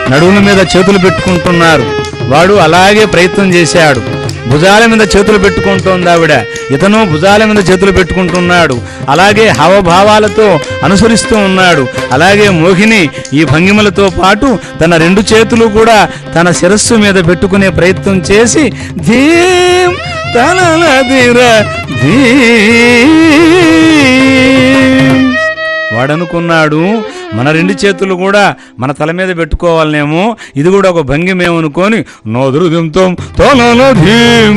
నడుముల మీద చేతులు పెట్టుకుంటున్నారు వాడు అలాగే ప్రయత్నం చేశాడు భుజాల మీద చేతులు పెట్టుకుంటోంది ఆవిడ ఇతను భుజాల మీద చేతులు పెట్టుకుంటున్నాడు అలాగే హావభావాలతో అనుసరిస్తూ ఉన్నాడు అలాగే మోహిని ఈ భంగిమలతో పాటు తన రెండు చేతులు కూడా తన శిరస్సు మీద పెట్టుకునే ప్రయత్నం చేసి ధీం తనలదిర ధీం వాడనుకున్నాడు మన రెండు చేతులు కూడా మన తల మీద పెట్టుకోవాలనేమో ఇది కూడా ఒక భంగిమేమనుకొని నోదురుదింతో తోలలో ధీం